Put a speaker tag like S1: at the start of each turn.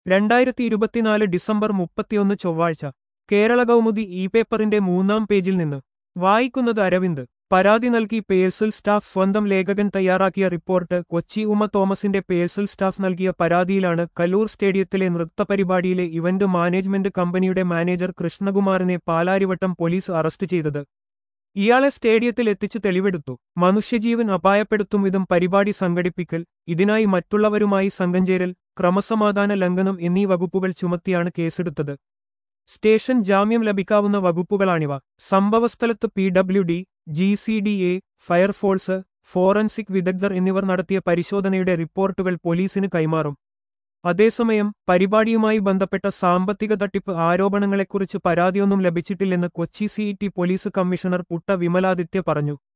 S1: രണ്ടായിരത്തി ഇരുപത്തിനാല് ഡിസംബർ മുപ്പത്തിയൊന്ന് ചൊവ്വാഴ്ച കേരള കൗമുദി ഇ പേപ്പറിന്റെ മൂന്നാം പേജിൽ നിന്ന് വായിക്കുന്നത് അരവിന്ദ് പരാതി നൽകി പേഴ്സൽ സ്റ്റാഫ് സ്വന്തം ലേഖകൻ തയ്യാറാക്കിയ റിപ്പോർട്ട് കൊച്ചി ഉമ തോമസിന്റെ പേഴ്സൽ സ്റ്റാഫ് നൽകിയ പരാതിയിലാണ് കലൂർ സ്റ്റേഡിയത്തിലെ നൃത്തപരിപാടിയിലെ ഇവന്റ് മാനേജ്മെന്റ് കമ്പനിയുടെ മാനേജർ കൃഷ്ണകുമാറിനെ പാലാരിവട്ടം പോലീസ് അറസ്റ്റ് ചെയ്തത് ഇയാളെ സ്റ്റേഡിയത്തിൽ എത്തിച്ച് തെളിവെടുത്തു മനുഷ്യജീവൻ അപായപ്പെടുത്തും വിധം പരിപാടി സംഘടിപ്പിക്കൽ ഇതിനായി മറ്റുള്ളവരുമായി സംഘം ചേരൽ ക്രമസമാധാന ലംഘനം എന്നീ വകുപ്പുകൾ ചുമത്തിയാണ് കേസെടുത്തത് സ്റ്റേഷൻ ജാമ്യം ലഭിക്കാവുന്ന വകുപ്പുകളാണിവ സംഭവസ്ഥലത്ത് P W D G C D A fire force forensic വിദഗ്ധർ എന്നിവർ നടത്തിയ പരിശോധനയുടെ റിപ്പോർട്ടുകൾ പോലീസിന് കൈമാറും അതേസമയം പരിപാടിയുമായി ബന്ധപ്പെട്ട സാമ്പത്തിക തട്ടിപ്പ് ആരോപണങ്ങളെക്കുറിച്ച് പരാതിയൊന്നും ലഭിച്ചിട്ടില്ലെന്ന് Kochi city police commissioner Putta Vimaladitya പറഞ്ഞു